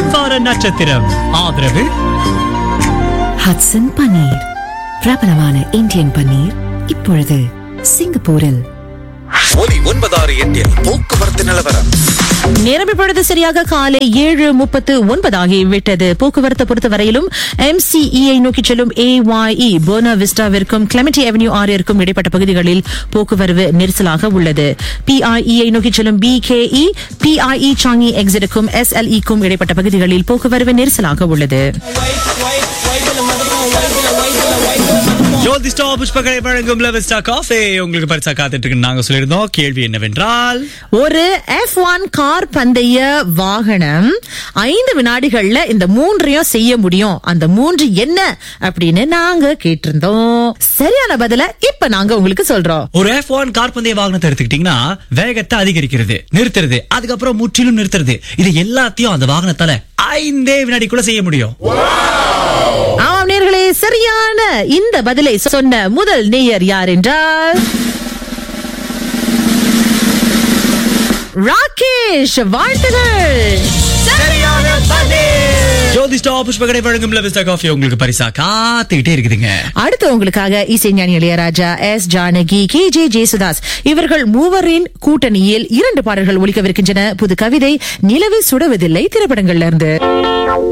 வார நட்சத்திரம் ஆதரவு ஹட்சன் பன்னீர் பிரபலமான இந்தியன் பன்னீர் இப்பொழுது சிங்கப்பூரில் ஒலி ஒன்பதாறு எட்டில் போக்குவரத்து நிலவரம் நேரம் இப்பொழுது சரியாக காலை ஏழு முப்பத்து ஒன்பதாகிவிட்டது போக்குவரத்து பொறுத்தவரையிலும் எம்சிஇஐ நோக்கி செல்லும் ஏஒய்இ போனா விஸ்டாவிற்கும் கிளமெட்டி அவென்யூ ஆறிற்கும் இடைப்பட்ட பகுதிகளில் போக்குவரவு நெரிசலாக உள்ளது பிஐஇஐ நோக்கி செல்லும் பிகேஇ பிஐஇ சாங்கி எக்ஸிட்டுக்கும் எஸ்எல்இக்கும் இடைப்பட்ட பகுதிகளில் போக்குவரவு நெரிசலாக உள்ளது ஜோதிஷ்டா புஷ்பகரை வழங்கும் லெவஸ்டா காஃபே உங்களுக்கு பரிசா காத்துட்டு இருக்குன்னு நாங்க சொல்லியிருந்தோம் கேள்வி என்னவென்றால் ஒரு எஃப் ஒன் கார் பந்தய வாகனம் ஐந்து வினாடிகள்ல இந்த மூன்றையும் செய்ய முடியும் அந்த மூன்று என்ன அப்படின்னு நாங்க கேட்டிருந்தோம் சரியான பதில இப்ப நாங்க உங்களுக்கு சொல்றோம் ஒரு எஃப் ஒன் கார் பந்தய வாகனத்தை எடுத்துக்கிட்டீங்கன்னா வேகத்தை அதிகரிக்கிறது நிறுத்துறது அதுக்கப்புறம் முற்றிலும் நிறுத்துறது இது எல்லாத்தையும் அந்த வாகனத்தால ஐந்தே வினாடிக்குள்ள செய்ய முடியும் ஆமாம் நேர்களே சரியான இந்த பதிலை சொன்ன முதல் நேயர் யார் என்றால் ராகேஷ் வாழ்த்துகள் ஜோதிஷ்டா புஷ்பகரை வழங்கும் லெவஸ்டா காஃபே உங்களுக்கு பரிசா காத்துக்கிட்டே இருக்குதுங்க அடுத்து உங்களுக்காக இசைஞானி Ilaiyaraaja S Janaki K J Yesudas இவர்கள் மூவரின் கூட்டணியில் இரண்டு பாடல்கள் ஒலிக்கவிருக்கின்றன புது கவிதை நிலவு சுடுவதில்லை திரைப்படங்கள்ல இருந்து